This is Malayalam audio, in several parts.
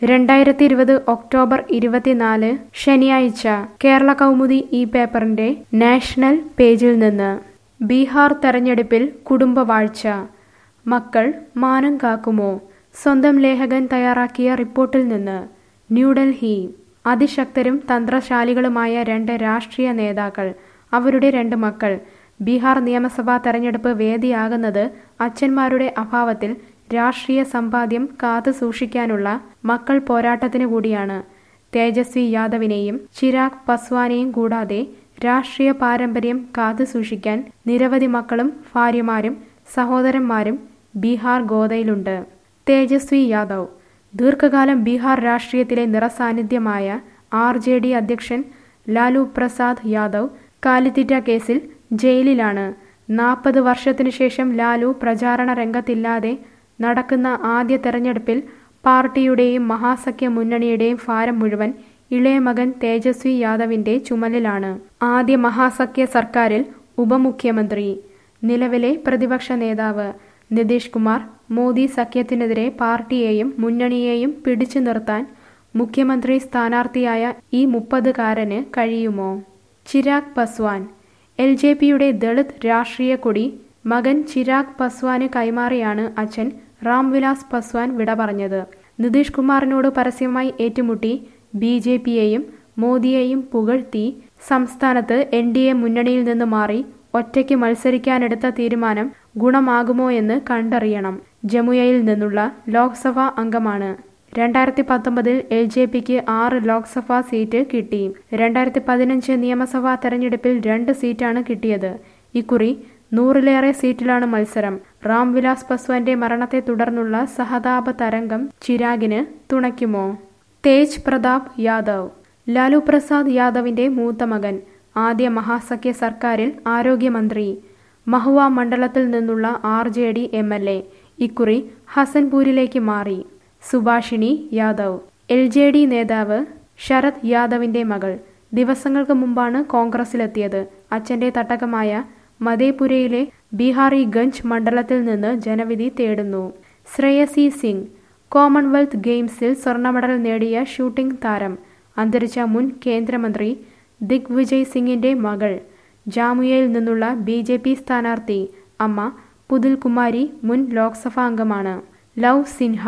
രണ്ടായിരത്തി ഇരുപത് ഒക്ടോബർ ഇരുപത്തിനാല് ശനിയാഴ്ച കേരള കൗമുദി ഈ പേപ്പറിന്റെ നാഷണൽ പേജിൽ നിന്ന് ബീഹാർ തെരഞ്ഞെടുപ്പിൽ കുടുംബവാഴ്ച മക്കൾ മാനം കാക്കുമോ സ്വന്തം ലേഖകൻ തയ്യാറാക്കിയ റിപ്പോർട്ടിൽ നിന്ന് ന്യൂഡൽഹി അതിശക്തരും തന്ത്രശാലികളുമായ രണ്ട് രാഷ്ട്രീയ നേതാക്കൾ അവരുടെ രണ്ട് മക്കൾ ബീഹാർ നിയമസഭാ തെരഞ്ഞെടുപ്പ് വേദിയാകുന്നത് അച്ഛന്മാരുടെ അഭാവത്തിൽ രാഷ്ട്രീയ സമ്പാദ്യം കാത്തു സൂക്ഷിക്കാനുള്ള മക്കൾ പോരാട്ടത്തിനു കൂടിയാണ് തേജസ്വി യാദവിനെയും ചിരാഗ് പസ്വാനെയും കൂടാതെ രാഷ്ട്രീയ പാരമ്പര്യം കാത്തു സൂക്ഷിക്കാൻ നിരവധി മക്കളും ഭാര്യമാരും സഹോദരന്മാരും ബീഹാർ ഗോതയിലുണ്ട് തേജസ്വി യാദവ് ദീർഘകാലം ബീഹാർ രാഷ്ട്രീയത്തിലെ നിറസാന്നിധ്യമായ ആർ ജെ ഡി അധ്യക്ഷൻ ലാലു പ്രസാദ് യാദവ് കാലിത്തീറ്റ കേസിൽ ജയിലിലാണ് നാൽപ്പത് വർഷത്തിനു ശേഷം ലാലു പ്രചാരണ രംഗത്തില്ലാതെ നടക്കുന്ന ആദ്യ തെരഞ്ഞെടുപ്പിൽ പാർട്ടിയുടെയും മഹാസഖ്യ മുന്നണിയുടെയും ഭാരം മുഴുവൻ ഇളയ മകൻ തേജസ്വി യാദവിന്റെ ചുമലിലാണ് ആദ്യ മഹാസഖ്യ സർക്കാരിൽ ഉപമുഖ്യമന്ത്രി നിലവിലെ പ്രതിപക്ഷ നേതാവ് നിതീഷ് കുമാർ മോദി സഖ്യത്തിനെതിരെ പാർട്ടിയെയും മുന്നണിയെയും പിടിച്ചു നിർത്താൻ മുഖ്യമന്ത്രി സ്ഥാനാർത്ഥിയായ ഈ മുപ്പതുകാരന് കഴിയുമോ ചിരാഗ് പസ്വാൻ എൽ ജെ പിയുടെ ദളിത് രാഷ്ട്രീയ കൊടി മകൻ ചിരാഗ് പസ്വാന് കൈമാറിയാണ് അച്ഛൻ റാംവിലാസ് പസ്വാൻ വിട പറഞ്ഞത് നിതീഷ് കുമാറിനോട് പരസ്യമായി ഏറ്റുമുട്ടി ബി ജെ പിയെയും മോദിയെയും പുകഴ്ത്തി സംസ്ഥാനത്ത് എൻ ഡി എ മുന്നണിയിൽ നിന്ന് മാറി ഒറ്റയ്ക്ക് മത്സരിക്കാനെടുത്ത തീരുമാനം ഗുണമാകുമോ എന്ന് കണ്ടറിയണം ജമുയയിൽ നിന്നുള്ള ലോക്സഭാ അംഗമാണ് രണ്ടായിരത്തി പത്തൊമ്പതിൽ എൽ ജെ പിക്ക് ആറ് ലോക്സഭാ സീറ്റ് കിട്ടി രണ്ടായിരത്തി പതിനഞ്ച് നിയമസഭാ തെരഞ്ഞെടുപ്പിൽ രണ്ട് സീറ്റാണ് കിട്ടിയത് ഇക്കുറി നൂറിലേറെ സീറ്റിലാണ് മത്സരം റാംവിലാസ് പസ്വാന്റെ മരണത്തെ തുടർന്നുള്ള സഹതാപ തരംഗം ചിരാഗിന് തുണയ്ക്കുമോ തേജ് പ്രതാപ് യാദവ് ലാലു പ്രസാദ് യാദവിന്റെ മൂത്ത മകൻ ആദ്യ മഹാസഖ്യ സർക്കാരിൽ ആരോഗ്യമന്ത്രി മഹുവ മണ്ഡലത്തിൽ നിന്നുള്ള R J D M L A ഇക്കുറി ഹസൻപൂരിലേക്ക് മാറി Subhashini Yadav L J D നേതാവ് ശരത് യാദവിന്റെ മകൾ ദിവസങ്ങൾക്ക് മുമ്പാണ് കോൺഗ്രസിലെത്തിയത് അച്ഛന്റെ തട്ടകമായ മധേപുരയിലെ ബീഹാറിഗഞ്ച് മണ്ഡലത്തിൽ നിന്ന് ജനവിധി തേടുന്നു ശ്രേയസി സിംഗ് കോമൺവെൽത്ത് ഗെയിംസിൽ സ്വർണ്ണ മെഡൽ നേടിയ ഷൂട്ടിംഗ് താരം അന്തരിച്ച മുൻ കേന്ദ്രമന്ത്രി ദിഗ്വിജയ് സിംഗിന്റെ മകൾ ജാമുയയിൽ നിന്നുള്ള ബി ജെ പി സ്ഥാനാർത്ഥി അമ്മ പുതുൽ കുമാരി മുൻ ലോക്സഭാ അംഗമാണ് ലവ് സിൻഹ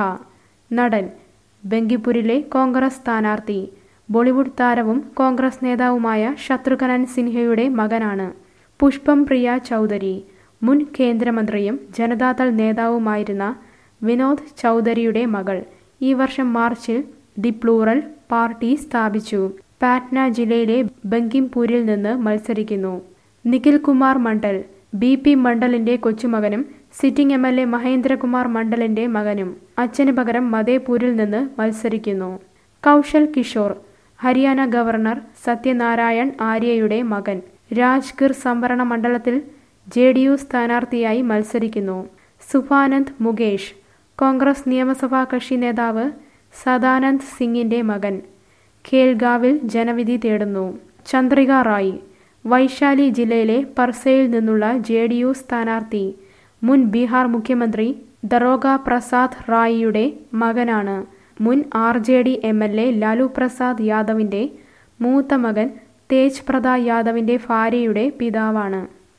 നടൻ ബംഗിപ്പൂരിലെ കോൺഗ്രസ് സ്ഥാനാർത്ഥി ബോളിവുഡ് താരവും കോൺഗ്രസ് നേതാവുമായ ശത്രുഘ്നൻ സിൻഹയുടെ മകനാണ് പുഷ്പം പ്രിയ ചൗധരി മുൻ കേന്ദ്രമന്ത്രിയും ജനതാദൾ നേതാവുമായിരുന്ന വിനോദ് ചൗധരിയുടെ മകൾ ഈ വർഷം മാർച്ചിൽ ദി പ്ലൂറൽ പാർട്ടി സ്ഥാപിച്ചു പാറ്റ്ന ജില്ലയിലെ ബങ്കിംപൂരിൽ നിന്ന് മത്സരിക്കുന്നു നിഖിൽ കുമാർ മണ്ഡൽ ബി പി മണ്ഡലിന്റെ കൊച്ചുമകനും sitting M L A Mahendrakumar മണ്ഡലിന്റെ മകനും അച്ഛന് പകരം മധേപൂരിൽ നിന്ന് മത്സരിക്കുന്നു കൗശൽ കിഷോർ ഹരിയാന ഗവർണർ സത്യനാരായൺ ആര്യയുടെ മകൻ രാജ്ഗിർ സംവരണ മണ്ഡലത്തിൽ ജെ ഡി യു സ്ഥാനാർത്ഥിയായി മത്സരിക്കുന്നു സുഭാനന്ദ് മുകേഷ് കോൺഗ്രസ് നിയമസഭാ കക്ഷി നേതാവ് സദാനന്ദ് സിംഗിന്റെ മകൻ ഖേൽഗാവിൽ ജനവിധി തേടുന്നു ചന്ദ്രിക റായ് വൈശാലി ജില്ലയിലെ പർസയിൽ നിന്നുള്ള ജെ ഡി യു സ്ഥാനാർത്ഥി മുൻ ബീഹാർ മുഖ്യമന്ത്രി ദറോഗ പ്രസാദ് റായിയുടെ മകനാണ് മുൻ R J D M L A Lalu Prasad യാദവിന്റെ മൂത്ത മകൻ തേജ് പ്രതാപ് യാദവിന്റെ ഭാര്യയുടെ പിതാവാണ്